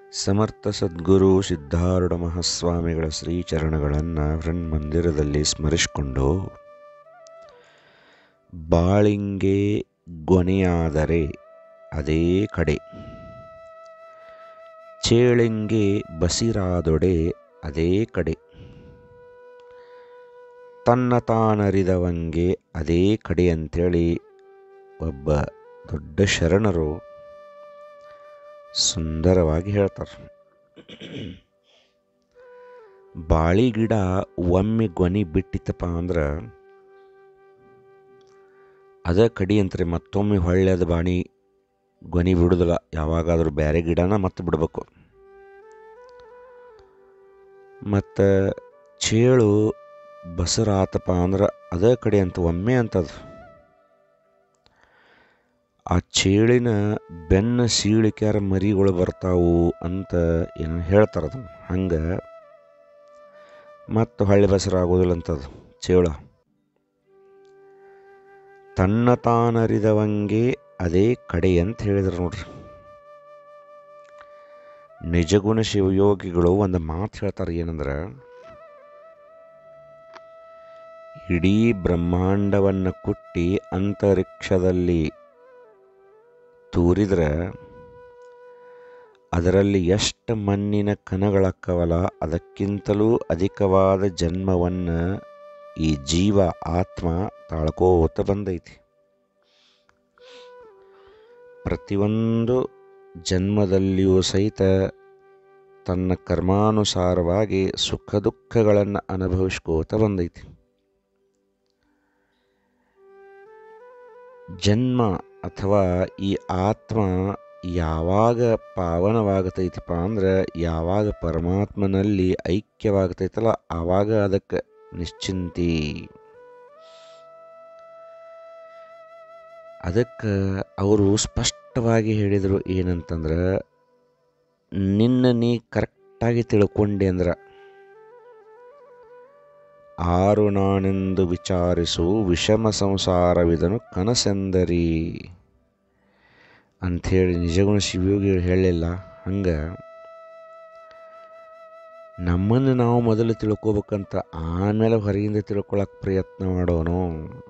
ಸಮರ್ಥ ಸದ್ಗುರು ಸಿದ್ಧಾರೂಢ ಮಹಾಸ್ವಾಮಿಗಳ ಶ್ರೀಚರಣಗಳನ್ನು ಮಂದಿರದಲ್ಲಿ ಸ್ಮರಿಸಿಕೊಂಡು ಬಾಳಿಂಗೆ ಗೊನೆಯಾದರೆ ಅದೇ ಕಡೆ ಚೇಳಿಂಗೆ ಬಸಿರಾದೊಡೆ ಅದೇ ಕಡೆ ತನ್ನ ತಾನರಿದವಂಗೆ ಅದೇ ಕಡೆ ಅಂಥೇಳಿ ಒಬ್ಬ ದೊಡ್ಡ ಶರಣರು ಸುಂದರವಾಗಿ ಹೇಳ್ತಾರೆ ಬಾಳಿ ಗಿಡ ಒಮ್ಮೆ ಗೊನೆ ಬಿಟ್ಟಿತ್ತಪ್ಪ ಅಂದ್ರೆ ಅದ ಕಡಿ ಅಂತಾರೆ ಮತ್ತೊಮ್ಮೆ ಹೊಳ್ಳೆ ಅದು ಬಾಣಿ ಗೊನೆ ಬಿಡುದಿಲ್ಲ ಯಾವಾಗಾದರೂ ಬೇರೆ ಗಿಡನ ಮತ್ತೆ ಬಿಡಬೇಕು ಮತ್ತು ಚೇಳು ಬಸರಾತಪ್ಪ ಅಂದ್ರೆ ಅದ ಕಡೆ ಅಂತ ಒಮ್ಮೆ ಅಂತದು ಆ ಚೇಳಿನ ಬೆನ್ನ ಸೀಳಿಕ್ಯಾರ ಮರಿಗಳು ಬರ್ತಾವು ಅಂತ ಏನು ಹೇಳ್ತಾರೆ ಅದನ್ನು ಹಂಗೆ ಮತ್ತು ಹೊಳ್ಳಿ ಬಸರಾಗೋದಿಲ್ಲ ಅಂತದು ಚೇಳ ತನ್ನ ತಾನರಿದವಂಗೆ ಅದೇ ಕಡೆ ಅಂತ ಹೇಳಿದ್ರು ನೋಡ್ರಿ ನಿಜಗುಣ ಶಿವಯೋಗಿಗಳು ಒಂದು ಮಾತು ಹೇಳ್ತಾರೆ ಏನಂದ್ರೆ ಇಡೀ ಬ್ರಹ್ಮಾಂಡವನ್ನು ಕುಟ್ಟಿ ಅಂತರಿಕ್ಷದಲ್ಲಿ ತೂರಿದ್ರೆ ಅದರಲ್ಲಿ ಎಷ್ಟು ಮಣ್ಣಿನ ಕಣಗಳಕ್ಕವಲ್ಲ ಅದಕ್ಕಿಂತಲೂ ಅಧಿಕವಾದ ಜನ್ಮವನ್ನು ಈ ಜೀವ ಆತ್ಮ ತಾಳ್ಕೋತ ಬಂದೈತಿ ಪ್ರತಿಯೊಂದು ಜನ್ಮದಲ್ಲಿಯೂ ಸಹಿತ ತನ್ನ ಕರ್ಮಾನುಸಾರವಾಗಿ ಸುಖ ದುಃಖಗಳನ್ನು ಅನುಭವಿಸ್ಕೋತ ಬಂದೈತಿ ಜನ್ಮ ಅಥವಾ ಈ ಆತ್ಮ ಯಾವಾಗ ಪಾವನವಾಗತೈತಪ್ಪ ಅಂದ್ರೆ ಯಾವಾಗ ಪರಮಾತ್ಮನಲ್ಲಿ ಐಕ್ಯವಾಗತೈತಲ್ಲ ಆವಾಗ ಅದಕ್ಕೆ ನಿಶ್ಚಿಂತಿ ಅದಕ್ಕೆ ಅವರು ಸ್ಪಷ್ಟವಾಗಿ ಹೇಳಿದರು ಏನಂತಂದ್ರೆ ನಿನ್ನ ನೀ ಕರೆಕ್ಟಾಗಿ ತಿಳ್ಕೊಂಡೆ ಅಂದ್ರೆ ಆರು ನಾನೆಂದು ವಿಚಾರಿಸು ವಿಷಮ ಸಂಸಾರವಿದನು ಕನಸೆಂದರಿ ಅಂಥೇಳಿ ನಿಜಗುಣ ಶಿವಯೋಗಿಗಳು ಹೇಳಲಿಲ್ಲ ಹಂಗೆ ನಮ್ಮನ್ನು ನಾವು ಮೊದಲು ತಿಳ್ಕೊಬೇಕಂತ ಆಮೇಲೆ ಹೊರಗಿಂದ ತಿಳ್ಕೊಳಕ್ಕೆ ಪ್ರಯತ್ನ ಮಾಡೋನು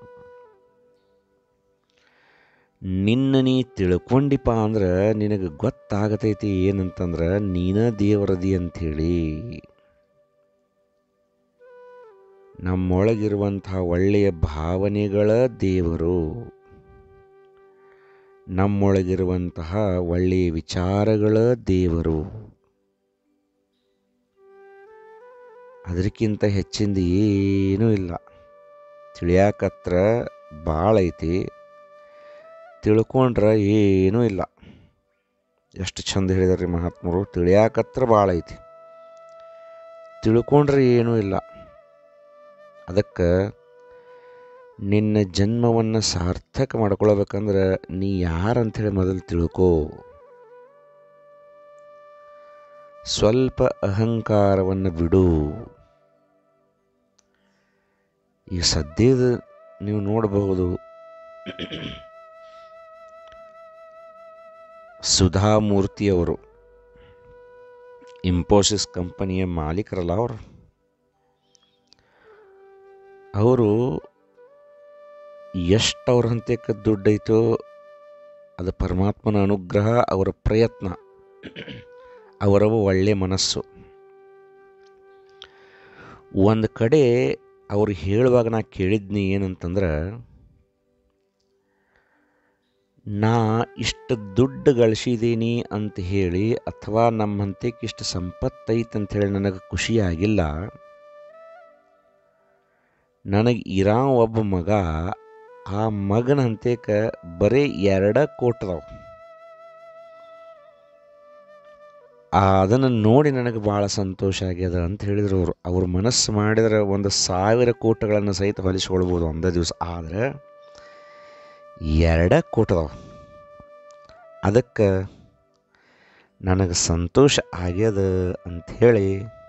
ನಿನ್ನ ನೀ ತಿಳ್ಕೊಂಡಿಪ್ಪ ಅಂದ್ರೆ ನಿನಗೆ ಗೊತ್ತಾಗತೈತಿ ಏನಂತಂದ್ರೆ ನೀನ ದೇವರದಿ ಅಂಥೇಳಿ ನಮ್ಮೊಳಗಿರುವಂತಹ ಒಳ್ಳೆಯ ಭಾವನೆಗಳ ದೇವರು ನಮ್ಮೊಳಗಿರುವಂತಹ ಒಳ್ಳೆಯ ವಿಚಾರಗಳ ದೇವರು ಅದಕ್ಕಿಂತ ಹೆಚ್ಚಿಂದ ಏನೂ ಇಲ್ಲ ತಿಳಿಯಾಕತ್ರ ಭಾಳ ಐತಿ ತಿಳ್ಕೊಂಡ್ರೆ ಏನೂ ಇಲ್ಲ ಎಷ್ಟು ಚಂದ ಹೇಳಿದಾರೆ ಮಹಾತ್ಮರು ತಿಳಿಯಾಕತ್ರ ಭಾಳ ಐತಿ ತಿಳ್ಕೊಂಡ್ರೆ ಏನೂ ಇಲ್ಲ ಅದಕ್ಕೆ ನಿನ್ನ ಜನ್ಮವನ್ನು ಸಾರ್ಥಕ ಮಾಡ್ಕೊಳ್ಬೇಕಂದ್ರೆ ನೀ ಯಾರಂಥೇಳಿ ಮೊದಲು ತಿಳ್ಕೋ ಸ್ವಲ್ಪ ಅಹಂಕಾರವನ್ನು ಬಿಡು ಈ ಸದ್ಯದ ನೀವು ನೋಡಬಹುದು ಸುಧಾಮೂರ್ತಿಯವರು ಇಂಫೋಸಿಸ್ ಕಂಪನಿಯ ಮಾಲೀಕರಲ್ಲ ಅವರು ಅವರು ಎಷ್ಟು ಅವ್ರ ಹಂತಕ್ಕೆ ದುಡ್ಡೈತೋ ಅದು ಪರಮಾತ್ಮನ ಅನುಗ್ರಹ ಅವರ ಪ್ರಯತ್ನ ಅವರ ಒಳ್ಳೆಯ ಮನಸ್ಸು ಒಂದು ಕಡೆ ಅವ್ರು ಹೇಳುವಾಗ ನಾ ಕೇಳಿದ್ನಿ ಏನಂತಂದ್ರೆ ನಾ ಇಷ್ಟು ದುಡ್ಡು ಗಳಿಸಿದ್ದೀನಿ ಅಂತ ಹೇಳಿ ಅಥವಾ ನಮ್ಮ ಹಂತಕ್ಕೆ ಇಷ್ಟು ಸಂಪತ್ತೈತೆ ಅಂತ ಹೇಳಿ ನನಗೆ ಖುಷಿಯಾಗಿಲ್ಲ ನನಗೆ ಇರಾ ಒಬ್ಬ ಮಗ ಆ ಮಗನ ಹಂತೇಕ ಬರೀ ಎರಡ ಕೋಟದವು ಅದನ್ನು ನೋಡಿ ನನಗೆ ಭಾಳ ಸಂತೋಷ ಆಗ್ಯದ ಅಂತ ಹೇಳಿದ್ರು ಅವರು ಅವ್ರ ಮನಸ್ಸು ಮಾಡಿದ್ರೆ ಒಂದು ಸಾವಿರ ಕೋಟಗಳನ್ನು ಸಹಿತ ಹೊಲಿಸ್ಕೊಳ್ಬೋದು ಒಂದೇ ದಿವಸ ಆದರೆ ಎರಡ ಕೋಟದವ ಅದಕ್ಕೆ ನನಗೆ ಸಂತೋಷ ಆಗ್ಯದ ಅಂಥೇಳಿ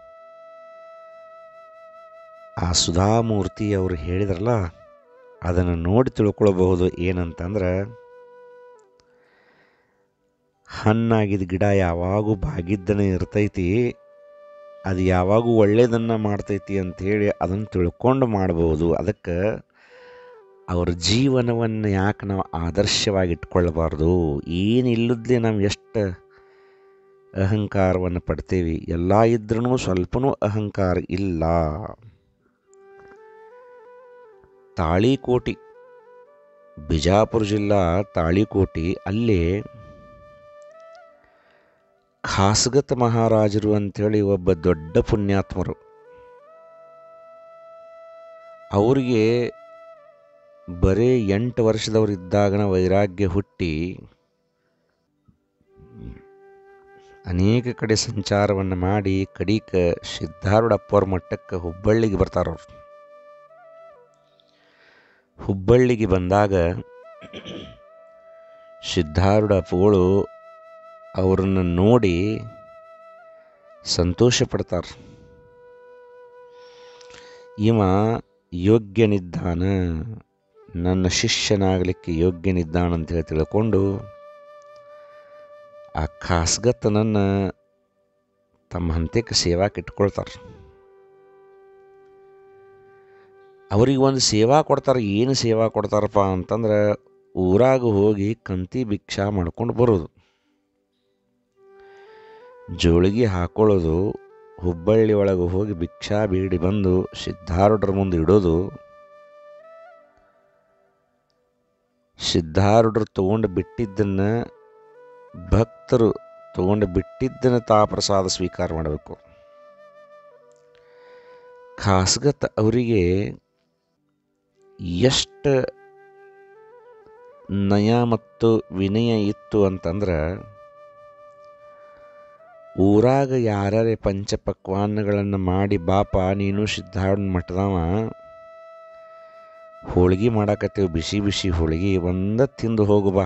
ಆ ಸುಧಾಮೂರ್ತಿ ಅವರು ಹೇಳಿದ್ರಲ್ಲ ಅದನ್ನು ನೋಡಿ ತಿಳ್ಕೊಳ್ಬಹುದು ಏನಂತಂದ್ರೆ ಹಣ್ಣಾಗಿದ್ದ ಗಿಡ ಯಾವಾಗೂ ಬಾಗಿದ್ದನೇ ಇರ್ತೈತಿ ಅದು ಯಾವಾಗೂ ಒಳ್ಳೆಯದನ್ನು ಮಾಡ್ತೈತಿ ಅಂಥೇಳಿ ಅದನ್ನು ತಿಳ್ಕೊಂಡು ಮಾಡ್ಬೋದು ಅದಕ್ಕೆ ಅವ್ರ ಜೀವನವನ್ನು ಯಾಕೆ ನಾವು ಆದರ್ಶವಾಗಿ ಇಟ್ಕೊಳ್ಬಾರ್ದು ಏನಿಲ್ಲದ್ಲೇ ನಾವು ಎಷ್ಟು ಅಹಂಕಾರವನ್ನು ಪಡ್ತೇವೆ ಎಲ್ಲ ಇದ್ರೂ ಸ್ವಲ್ಪನೂ ಅಹಂಕಾರ ಇಲ್ಲ ತಾಳಿಕೋಟಿ ಬಿಜಾಪುರ ಜಿಲ್ಲಾ ತಾಳಿಕೋಟಿ ಅಲ್ಲಿ ಖಾಸಗತ್ ಮಹಾರಾಜರು ಅಂಥೇಳಿ ಒಬ್ಬ ದೊಡ್ಡ ಪುಣ್ಯಾತ್ಮರು ಅವರಿಗೆ ಬರೀ ಎಂಟು ವರ್ಷದವ್ರು ಇದ್ದಾಗನ ವೈರಾಗ್ಯ ಹುಟ್ಟಿ ಅನೇಕ ಕಡೆ ಸಂಚಾರವನ್ನು ಮಾಡಿ ಕಡೀಕ ಸಿದ್ಧಾರೂಢಪ್ಪವ್ರ ಮಟ್ಟಕ್ಕೆ ಹುಬ್ಬಳ್ಳಿಗೆ ಬರ್ತಾರವ್ರು ಹುಬ್ಬಳ್ಳಿಗೆ ಬಂದಾಗ ಸಿದ್ಧಾರೂಢಪ್ಪಗಳು ಅವರನ್ನು ನೋಡಿ ಸಂತೋಷ ಪಡ್ತಾರೆ ಇವ ಯೋಗ್ಯನಿದ್ದಾನ ನನ್ನ ಶಿಷ್ಯನಾಗಲಿಕ್ಕೆ ಯೋಗ್ಯನಿದ್ದಾನಂತ ಹೇಳಿ ತಿಳ್ಕೊಂಡು ಆ ಖಾಸ್ಗತ್ತನನ್ನು ತಮ್ಮ ಹಂತಕ್ಕೆ ಸೇವಾಕ್ಕೆ ಇಟ್ಕೊಳ್ತಾರೆ ಅವ್ರಿಗೆ ಒಂದು ಸೇವಾ ಕೊಡ್ತಾರೆ ಏನು ಸೇವಾ ಕೊಡ್ತಾರಪ್ಪ ಅಂತಂದ್ರೆ ಊರಾಗ ಹೋಗಿ ಕಂತಿ ಭಿಕ್ಷಾ ಮಾಡ್ಕೊಂಡು ಬರೋದು ಜೋಳಿಗೆ ಹಾಕೊಳ್ಳೋದು ಹುಬ್ಬಳ್ಳಿ ಒಳಗೆ ಹೋಗಿ ಭಿಕ್ಷಾ ಬೇಡಿ ಬಂದು ಸಿದ್ಧಾರೂಢರ ಮುಂದೆ ಇಡೋದು ಸಿದ್ಧಾರೂಢರು ತಗೊಂಡು ಬಿಟ್ಟಿದ್ದನ್ನು ಭಕ್ತರು ತಗೊಂಡು ಬಿಟ್ಟಿದ್ದನ್ನು ತಾ ಪ್ರಸಾದ ಸ್ವೀಕಾರ ಮಾಡಬೇಕು ಖಾಸ್ಗತ್ ಅವರಿಗೆ ಎಷ್ಟು ನಯ ಮತ್ತು ವಿನಯ ಇತ್ತು ಅಂತಂದ್ರೆ ಊರಾಗ ಯಾರ್ಯಾರೇ ಪಂಚಪಕ್ವಾನ್ನಗಳನ್ನು ಮಾಡಿ ಬಾಪ ನೀನು ಸಿದ್ಧಾರೂಢ ಮಠದವ ಹೋಳ್ಗೆ ಮಾಡಾಕತ್ತೇವೆ ಬಿಸಿ ಬಿಸಿ ಹೋಳ್ಗೆ ಒಂದ ತಿಂದು ಹೋಗು ಬಾ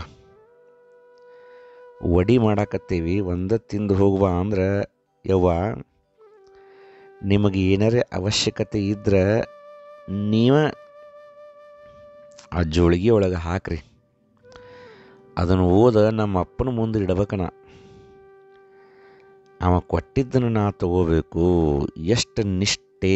ವಡಿ ಮಾಡಾಕತ್ತೇವಿ ಒಂದ ತಿಂದು ಹೋಗು ಬಾ ಅಂದ್ರೆ ಯವ್ವ ನಿಮಗೆ ಏನಾರೇ ಅವಶ್ಯಕತೆ ಇದ್ರೆ ನೀವ ಆ ಜೋಳಿಗೆ ಒಳಗೆ ಹಾಕ್ರಿ ಅದನ್ನು ಓದ ನಮ್ಮ ಅಪ್ಪನ ಮುಂದೆ ಇಡಬೇಕನ ಅವ ಕೊಟ್ಟಿದ್ದನ್ನು ನಾ ತಗೋಬೇಕು ಎಷ್ಟು ನಿಷ್ಠೆ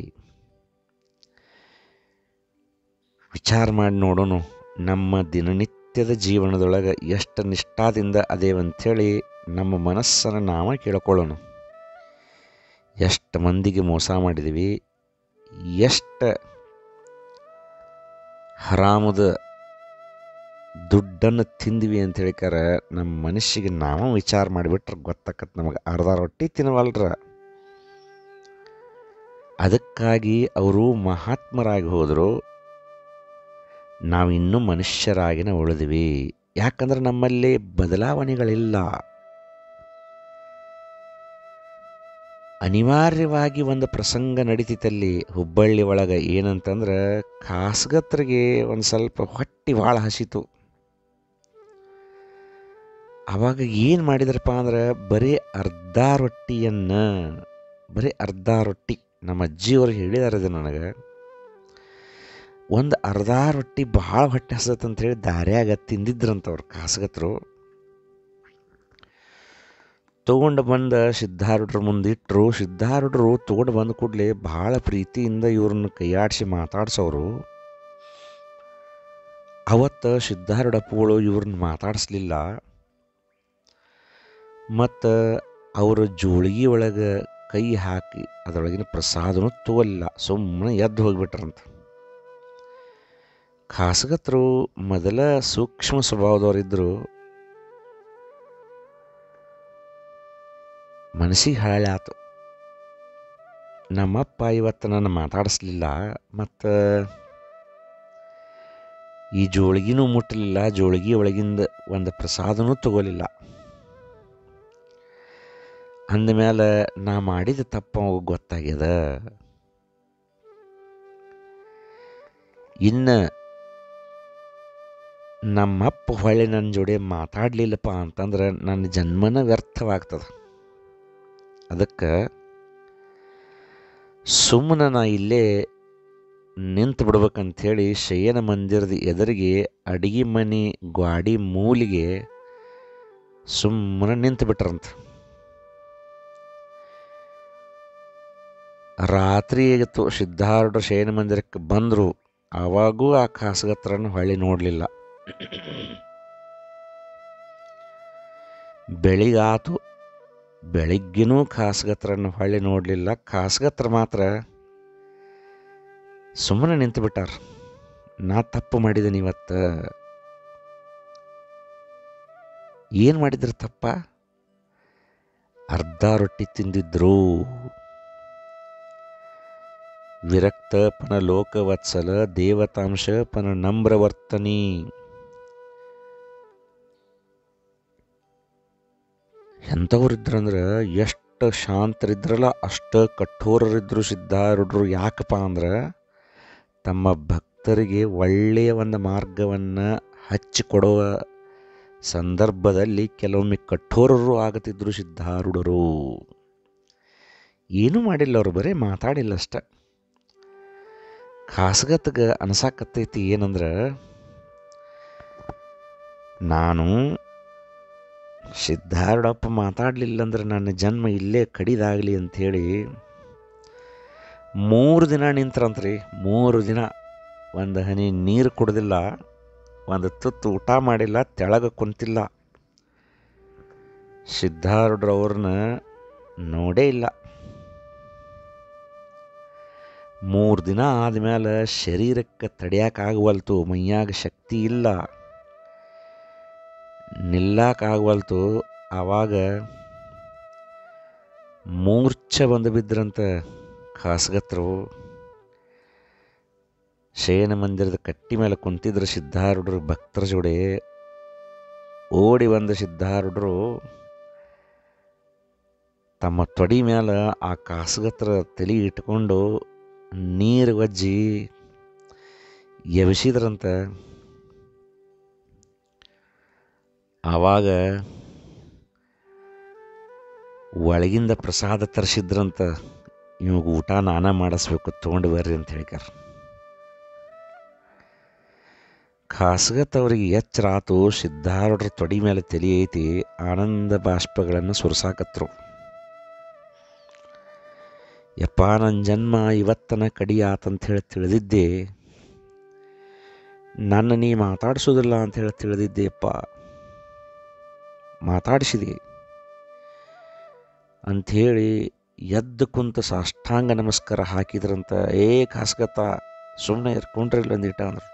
ವಿಚಾರ ಮಾಡಿ ನೋಡೋಣ ನಮ್ಮ ದಿನನಿತ್ಯದ ಜೀವನದೊಳಗೆ ಎಷ್ಟು ನಿಷ್ಠಾದಿಂದ ಅದೇವಂಥೇಳಿ ನಮ್ಮ ಮನಸ್ಸನ್ನು ನಾವೇ ಕೇಳ್ಕೊಳ್ಳೋಣ ಎಷ್ಟು ಮಂದಿಗೆ ಮೋಸ ಮಾಡಿದ್ದೀವಿ ಎಷ್ಟು ಹರಾಮದ ದುಡ್ಡನ್ನು ತಿಂದ್ವಿ ಅಂತ ಹೇಳಿಕಾರ ನಮ್ಮ ಮನುಷ್ಯಗೆ ನಾವು ವಿಚಾರ ಮಾಡಿಬಿಟ್ರೆ ಗೊತ್ತಾಕತ್ ನಮಗೆ ಅರ್ಧ ರೊಟ್ಟಿ ತಿನ್ನವಲ್ರ ಅದಕ್ಕಾಗಿ ಅವರು ಮಹಾತ್ಮರಾಗಿ ಹೋದರು ನಾವು ಇನ್ನೂ ಮನುಷ್ಯರಾಗಿನ ಉಳಿದ್ವಿ ಯಾಕಂದ್ರೆ ನಮ್ಮಲ್ಲಿ ಬದಲಾವಣೆಗಳಿಲ್ಲ ಅನಿವಾರ್ಯವಾಗಿ ಒಂದು ಪ್ರಸಂಗ ನಡೀತಿತ್ತಲ್ಲಿ ಹುಬ್ಬಳ್ಳಿ ಒಳಗೆ ಏನಂತಂದ್ರೆ ಖಾಸಗತ್ರಿಗೆ ಒಂದು ಸ್ವಲ್ಪ ಹೊಟ್ಟೆ ಭಾಳ ಹಸಿತು ಅವಾಗ ಏನು ಮಾಡಿದ್ರಪ್ಪ ಅಂದ್ರೆ ಬರೀ ಅರ್ಧ ರೊಟ್ಟಿಯನ್ನು ಬರೀ ಅರ್ಧ ರೊಟ್ಟಿ ನಮ್ಮ ಅಜ್ಜಿಯವರು ಹೇಳಿದಾರೆ ಇದು ನನಗೆ ಒಂದು ಅರ್ಧ ರೊಟ್ಟಿ ಭಾಳ ಹೊಟ್ಟೆ ಹಸತ್ ಅಂತೇಳಿ ದಾರ್ಯಾಗ ತಿಂದಿದ್ರಂತವ್ರು ಖಾಸಗತ್ರು ತೊಗೊಂಡು ಬಂದ ಸಿದ್ಧಾರೂಢರ ಮುಂದೆ ಇಟ್ಟರು ಸಿದ್ಧಾರೂಢರು ತೊಗೊಂಡು ಬಂದ ಕೂಡಲೇ ಭಾಳ ಪ್ರೀತಿಯಿಂದ ಇವ್ರನ್ನ ಕೈಯಾಡಿಸಿ ಮಾತಾಡ್ಸೋರು ಅವತ್ತು ಸಿದ್ಧಾರೂಢಪ್ಪಗಳು ಇವ್ರನ್ನ ಮಾತಾಡಿಸ್ಲಿಲ್ಲ ಮತ್ತು ಅವರ ಜೋಳಿಗೆ ಒಳಗೆ ಕೈ ಹಾಕಿ ಅದರೊಳಗಿನ ಪ್ರಸಾದನೂ ತಗೋಲಿಲ್ಲ ಸುಮ್ಮನೆ ಎದ್ದು ಹೋಗಿಬಿಟ್ರಂತ ಖಾಸಗತರು ಮೊದಲ ಸೂಕ್ಷ್ಮ ಸ್ವಭಾವದವರಿದ್ದರು ಮನಸ್ಸಿಗೆ ಹಾಳೆ ಆತು ನಮ್ಮಪ್ಪ ಇವತ್ತು ನನ್ನ ಮಾತಾಡಿಸ್ಲಿಲ್ಲ ಮತ್ತು ಈ ಜೋಳಿಗೆನೂ ಮುಟ್ಟಲಿಲ್ಲ ಜೋಳಿಗೆ ಒಳಗಿಂದ ಒಂದು ಪ್ರಸಾದನೂ ತಗೋಲಿಲ್ಲ ಅಂದಮೇಲೆ ನಾ ಮಾಡಿದ ತಪ್ಪ ಅವಾಗ ಗೊತ್ತಾಗ್ಯದ ಇನ್ನು ನಮ್ಮಪ್ಪ ಹೊಳ್ಳಿ ನನ್ನ ಜೋಡಿ ಮಾತಾಡಲಿಲ್ಲಪ್ಪ ಅಂತಂದ್ರೆ ನನ್ನ ಜನ್ಮನ ವ್ಯರ್ಥವಾಗ್ತದೆ ಅದಕ್ಕೆ ಸುಮ್ಮನೆ ನಾ ಇಲ್ಲೇ ನಿಂತು ಬಿಡ್ಬೇಕಂಥೇಳಿ ಶಯನ ಮಂದಿರದ ಎದುರಿಗೆ ಅಡಿಗೆ ಮನೆ ಗ್ವಾಡಿ ಮೂಲಿಗೆ ಸುಮ್ಮನೆ ನಿಂತು ಬಿಟ್ರಂತ ರಾತ್ರಿ ಆಗಿತ್ತು ಸಿದ್ಧಾರೂಢರು ಶಯನ ಮಂದಿರಕ್ಕೆ ಬಂದರು ಆವಾಗೂ ಆ ಖಾಸಗತ್ರನ್ನು ಹೊಳ್ಳಿ ನೋಡಲಿಲ್ಲ ಬೆಳಿಗಾತು ಬೆಳಿಗ್ಗೆನೂ ಖಾಸಗತ್ರನ್ನು ಹೊಳ್ಳಿ ನೋಡಲಿಲ್ಲ ಖಾಸಗತ್ರ ಮಾತ್ರ ಸುಮ್ಮನೆ ನಿಂತು ಬಿಟ್ಟಾರ ನಾ ತಪ್ಪು ಮಾಡಿದ್ದೀನಿ ಇವತ್ತು ಏನು ಮಾಡಿದ್ರು ತಪ್ಪ ಅರ್ಧ ರೊಟ್ಟಿ ತಿಂದಿದ್ರು ವಿರಕ್ತ ಪನ ಲೋಕವತ್ಸಲ ದೇವತಾಂಶ ಪನ ನಮ್ರವರ್ತನಿ ಎಂಥವ್ರಿದ್ರಂದ್ರೆ ಎಷ್ಟು ಶಾಂತರಿದ್ರಲ್ಲ ಅಷ್ಟು ಕಠೋರರಿದ್ರು ಸಿದ್ಧಾರೂಢರು ಯಾಕಪ್ಪ ಅಂದ್ರೆ ತಮ್ಮ ಭಕ್ತರಿಗೆ ಒಳ್ಳೆಯ ಒಂದು ಮಾರ್ಗವನ್ನು ಹಚ್ಚಿಕೊಡುವ ಸಂದರ್ಭದಲ್ಲಿ ಕೆಲವೊಮ್ಮೆ ಕಠೋರರು ಆಗುತ್ತಿದ್ದರು ಸಿದ್ಧಾರೂಢರು ಏನೂ ಮಾಡಿಲ್ಲ ಅವರು ಬರೀ ಮಾತಾಡಿಲ್ಲ ಅಷ್ಟ ಖಾಸಗತ್ಗೆ ಅನ್ಸಾಕತ್ತೈತಿ ಏನಂದ್ರೆ ನಾನು ಸಿದ್ಧಾರೂಢಪ್ಪ ಮಾತಾಡಲಿಲ್ಲ ಅಂದ್ರೆ ನನ್ನ ಜನ್ಮ ಇಲ್ಲೇ ಕಡಿದಾಗಲಿ ಅಂಥೇಳಿ ಮೂರು ದಿನ ನಿಂತ್ರಂತ್ರಿ ಮೂರು ದಿನ ಒಂದು ಹನಿ ನೀರು ಕುಡ್ದಿಲ್ಲ ಒಂದು ತುತ್ತು ಊಟ ಮಾಡಿಲ್ಲ ತೆಳಗೆ ಕುಂತಿಲ್ಲ ಸಿದ್ಧಾರೂಢ್ರವ್ರನ್ನ ನೋಡೇ ಇಲ್ಲ ಮೂರು ದಿನ ಆದಮೇಲೆ ಶರೀರಕ್ಕೆ ತಡಿಯೋಕ್ಕಾಗವಲ್ತು ಮೈಯಾಗ ಶಕ್ತಿ ಇಲ್ಲ ನಿಲ್ಲಕ್ಕಾಗವಲ್ತು ಆವಾಗ ಮೂರ್ಛೆ ಬಂದು ಬಿದ್ರಂತ ಖಾಸಗತ್ರು ಶಯನ ಮಂದಿರದ ಕಟ್ಟಿ ಮೇಲೆ ಕುಂತಿದ್ರು ಸಿದ್ಧಾರೂಢರು ಭಕ್ತರ ಜೋಡಿ ಓಡಿ ಬಂದ ಸಿದ್ಧಾರೂಢರು ತಮ್ಮ ತೊಡಿ ಮೇಲೆ ಆ ಕಾಸಗತ್ರ ತಲೆ ಇಟ್ಕೊಂಡು ನೀರು ಒಜ್ಜಿ ಎಬ್ಸಿದ್ರಂತ ಆವಾಗ ಒಳಗಿಂದ ಪ್ರಸಾದ ತರಿಸಿದ್ರಂತ ಇವಾಗ ಊಟ ನಾನ ಮಾಡಿಸ್ಬೇಕು ತೊಗೊಂಡು ಬರ್ರಿ ಅಂತ ಹೇಳ್ಯಾರ ಖಾಸಗತ್ ಅವ್ರಿಗೆ ಎಚ್ಚರ ಆತು ಸಿದ್ಧಾರೂಢರ ತೊಡಿ ಮೇಲೆ ತಲೆ ಐತಿ ಆನಂದ ಬಾಷ್ಪಗಳನ್ನು ಸುರಿಸಾಕತ್ರು ಯಪ್ಪ ನನ್ನ ಜನ್ಮ ಇವತ್ತನ ಕಡಿ ಆತಂತ ಹೇಳಿ ತಿಳಿದಿದ್ದೆ ನನ್ನ ನೀ ಮಾತಾಡಿಸೋದಿಲ್ಲ ಅಂತ ಹೇಳಿ ತಿಳಿದಿದ್ದೆಯಪ್ಪ ಮಾತಾಡಿಸಿದೆ ಅಂಥೇಳಿ ಎದ್ದು ಕುಂತ ಸಾಷ್ಟಾಂಗ ನಮಸ್ಕಾರ ಹಾಕಿದ್ರಂತ ಏ ಖಾಸ್ಗತ್ತ ಸುಮ್ಮನೆ ಇರ್ಕೊಂಡ್ರಿಲ್ಲ ಒಂದಿಟ ಅಂದ್ರೆ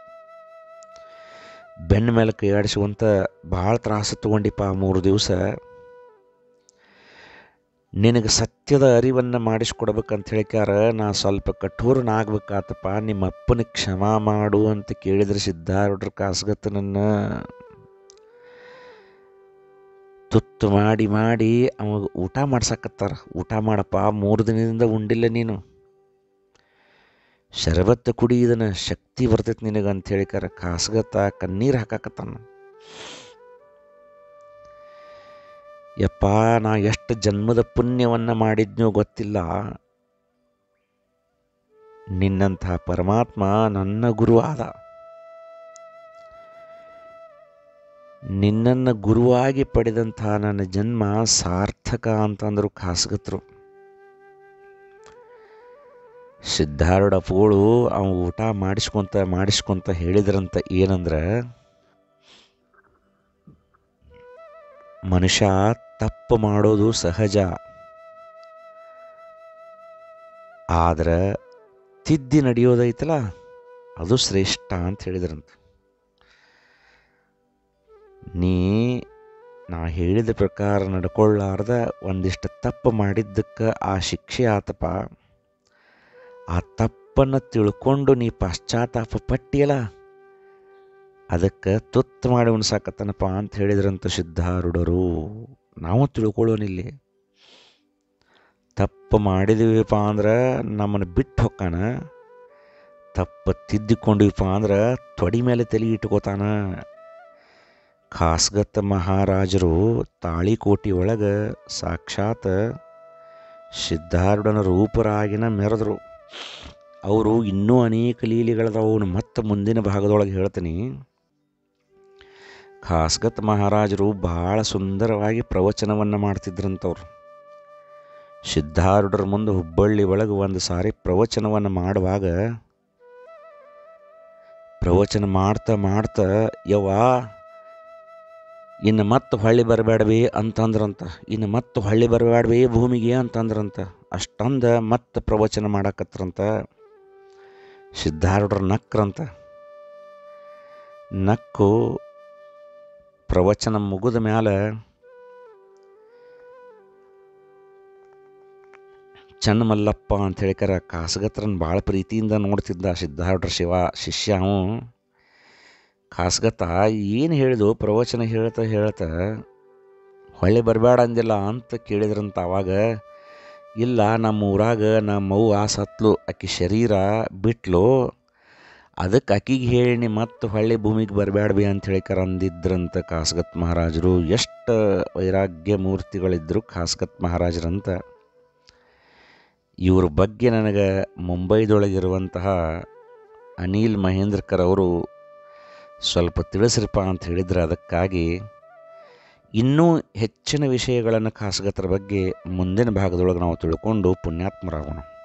ಬೆನ್ನ ಮೇಲೆ ಕೈಯಾಡಿಸುವಂತ ಭಾಳ ತ್ರಾಸ ತಗೊಂಡಿಪ್ಪ ಮೂರು ದಿವಸ ನಿನಗೆ ಸತ್ಯದ ಅರಿವನ್ನು ಮಾಡಿಸ್ಕೊಡ್ಬೇಕಂತ ಹೇಳಿಕ್ಯಾರ ನಾ ಸ್ವಲ್ಪ ಕಠೋರನಾಗ್ಬೇಕಾತಪ್ಪ ನಿಮ್ಮ ಅಪ್ಪನ ಕ್ಷಮಾ ಮಾಡು ಅಂತ ಕೇಳಿದ್ರೆ ಸಿದ್ಧಾರೂಢರ ಕಾಸ್ಗತ್ತನನ್ನ ತುತ್ತು ಮಾಡಿ ಮಾಡಿ ಅವಾಗ ಊಟ ಮಾಡ್ಸಕತ್ತಾರ ಊಟ ಮಾಡಪ್ಪ ಮೂರು ದಿನದಿಂದ ಉಂಡಿಲ್ಲ ನೀನು ಶರಬತ್ತು ಕುಡಿ ಇದನ್ನ ಶಕ್ತಿ ಬರ್ತೈತಿ ನಿನಗೆ ಅಂತ ಹೇಳಿಕಾರ ಕಾಸ್ಗತ್ತ ಕಣ್ಣೀರು ಹಾಕಾಕತ್ತಾನ ಯಪ್ಪ ನಾ ಎಷ್ಟು ಜನ್ಮದ ಪುಣ್ಯವನ್ನು ಮಾಡಿದ್ನೋ ಗೊತ್ತಿಲ್ಲ ನಿನ್ನಂಥ ಪರಮಾತ್ಮ ನನ್ನ ಗುರು ಆದ ನಿನ್ನನ್ನು ಗುರುವಾಗಿ ಪಡೆದಂಥ ನನ್ನ ಜನ್ಮ ಸಾರ್ಥಕ ಅಂತಂದರು ಖಾಸಗತ್ರು ಸಿದ್ಧಾರೂಢ ಅಪ್ಪಗಳು ಅವ ಊಟ ಮಾಡಿಸ್ಕೊಂತ ಮಾಡಿಸ್ಕೊಂತ ಹೇಳಿದ್ರಂತ ಏನಂದ್ರೆ ಮನುಷ್ಯ ತಪ್ಪು ಮಾಡೋದು ಸಹಜ ಆದ್ರೆ ತಿದ್ದಿ ನಡೆಯೋದೈತಲ್ಲ ಅದು ಶ್ರೇಷ್ಠ ಅಂತ ಹೇಳಿದ್ರಂತ ನೀ ನಾ ಹೇಳಿದ ಪ್ರಕಾರ ನಡ್ಕೊಳ್ಳಾರ್ದ ಒಂದಿಷ್ಟು ತಪ್ಪು ಮಾಡಿದ್ದಕ್ಕೆ ಆ ಶಿಕ್ಷೆ ಆತಪ್ಪ ಆ ತಪ್ಪನ್ನು ತಿಳ್ಕೊಂಡು ನೀ ಪಶ್ಚಾತ್ತಾಪ ಪಟ್ಟಿಯಲ್ಲ ಅದಕ್ಕೆ ತುತ್ತು ಮಾಡಿ ಉಣ್ಸಾಕತ್ತನಪ್ಪ ಅಂತ ಹೇಳಿದ್ರಂತ ಸಿದ್ಧಾರೂಢರು ನಾವು ತಿಳ್ಕೊಳ್ಳೋನಿಲ್ಲಿ ತಪ್ಪು ಮಾಡಿದೀವಿಪ್ಪ ಅಂದ್ರೆ ನಮ್ಮನ್ನು ಬಿಟ್ಟು ಹೊಕ್ಕಾನ ತಪ್ಪು ತಿದ್ದಿಕೊಂಡಿವಪ್ಪ ಅಂದ್ರೆ ತೊಡಿ ಮೇಲೆ ತಲೆ ಇಟ್ಕೋತಾನ ಖಾಸ್ಗತ್ತ ಮಹಾರಾಜರು ತಾಳಿಕೋಟಿ ಒಳಗೆ ಸಾಕ್ಷಾತ್ ಸಿದ್ಧಾರೂಢನ ರೂಪರಾಗಿನ ಮೆರೆದರು ಅವರು ಇನ್ನೂ ಅನೇಕ ಲೀಲೆಗಳದವು ಅವನು ಮತ್ತೆ ಮುಂದಿನ ಭಾಗದೊಳಗೆ ಹೇಳ್ತೀನಿ ಖಾಸ್ಗತ್ ಮಹಾರಾಜರು ಬಹಳ ಸುಂದರವಾಗಿ ಪ್ರವಚನವನ್ನು ಮಾಡ್ತಿದ್ರಂಥವ್ರು ಸಿದ್ಧಾರೂಢರ ಮುಂದೆ ಹುಬ್ಬಳ್ಳಿ ಒಳಗೆ ಒಂದು ಸಾರಿ ಪ್ರವಚನವನ್ನು ಮಾಡುವಾಗ ಪ್ರವಚನ ಮಾಡ್ತಾ ಮಾಡ್ತಾ ಯವ್ವಾ ಇನ್ನು ಮತ್ತೆ ಹೊಳ್ಳಿ ಬರಬೇಡವಿ ಅಂತಂದ್ರಂತ ಇನ್ನು ಮತ್ತೆ ಹೊಳ್ಳಿ ಬರಬೇಡವಿ ಭೂಮಿಗೆ ಅಂತಂದ್ರಂತ ಅಷ್ಟಂದ ಮತ್ತೆ ಪ್ರವಚನ ಮಾಡಕತ್ರಂತ ಸಿದ್ಧಾರೂಢರು ನಕ್ರಂತ ನಕ್ಕು ಪ್ರವಚನ ಮುಗಿದ ಮ್ಯಾಲ ಚನ್ನಮಲ್ಲಪ್ಪ ಅಂತ ಹೇಳಿಕರ ಕಾಸಗತ್ರನ್ ಭಾಳ ಪ್ರೀತಿಯಿಂದ ನೋಡ್ತಿದ್ದ ಸಿದ್ಧಾರೂಢರ ಶಿವ ಶಿಷ್ಯ ಅವ ಕಾಸ್ಗತ್ತ ಏನು ಹೇಳಿದು ಪ್ರವಚನ ಹೇಳ್ತಾ ಹೇಳ್ತಾ ಹೊಳ್ಳಿ ಬರಬೇಡ ಅಂದಿಲ್ಲ ಅಂತ ಕೇಳಿದ್ರಂತ ಅವಾಗ ಇಲ್ಲ ನಮ್ಮ ಊರಾಗ ನಮ್ಮ ಅವ್ವ ಸತ್ಲು ಆಕಿ ಶರೀರ ಬಿಟ್ಲು ಅದಕ್ಕೆ ಆಕಿಗೆ ಹೇಳಿ ಮತ್ತೆ ಹೊಳ್ಳಿ ಭೂಮಿಗೆ ಬರಬೇಡ್ಬಿ ಅಂತ ಹೇಳಿಕರ ಅಂದಿದ್ರಂತ ಕಾಸ್ಗತ್ ಮಹಾರಾಜರು ಎಷ್ಟು ವೈರಾಗ್ಯ ಮೂರ್ತಿಗಳಿದ್ರು ಕಾಸ್ಗತ್ ಮಹಾರಾಜರಂತ ಇವ್ರ ಬಗ್ಗೆ ನನಗೆ ಮುಂಬೈದೊಳಗಿರುವಂತಹ ಅನಿಲ್ ಮಹೇಂದ್ರಕರ್ ಅವರು ಸ್ವಲ್ಪ ತಿಳಿಸ್ರಿಪ್ಪ ಅಂತ ಹೇಳಿದ್ರೆ ಅದಕ್ಕಾಗಿ ಇನ್ನೂ ಹೆಚ್ಚಿನ ವಿಷಯಗಳನ್ನು ಖಾಸಗತರ ಬಗ್ಗೆ ಮುಂದಿನ ಭಾಗದೊಳಗೆ ನಾವು ತಿಳ್ಕೊಂಡು ಪುಣ್ಯಾತ್ಮರಾಗೋಣ